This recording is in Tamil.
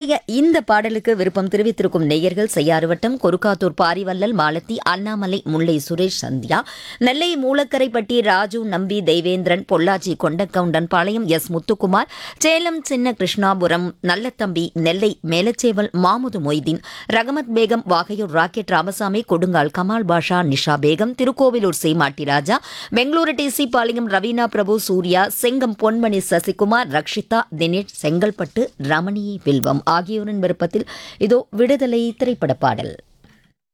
இன்றைய இந்த பாடலுக்கு விருப்பம் தெரிவித்திருக்கும் நேயர்கள் செய்யாறுவட்டம் கொருக்காத்தூர் பாரிவல்லல் மாலத்தி அண்ணாமலை முல்லை சுரேஷ் சந்தியா நெல்லை Moolakaraipatti Raju Nambi Theivendran Pollachi Kondakkavundan Palayam S Muthukumar Salem Chinna Krishnapuram Nallathambi Nellai Melacheval Mamudu Moideen Rahmath Begum Vagaiyur Rocket Ramasamy Kodungal Kamal Basha Nisha Begum Thirukkovilur Seematti Raja Bengaluru DC Palayam Raveena Prabhu Surya Chengam Ponmani Sasikumar Rakshitha Dinesh Chengalpattu ரமணியை வில்வம் ஆகியோரின் விருப்பத்தில் இதோ விடுதலை திரைப்பட பாடல்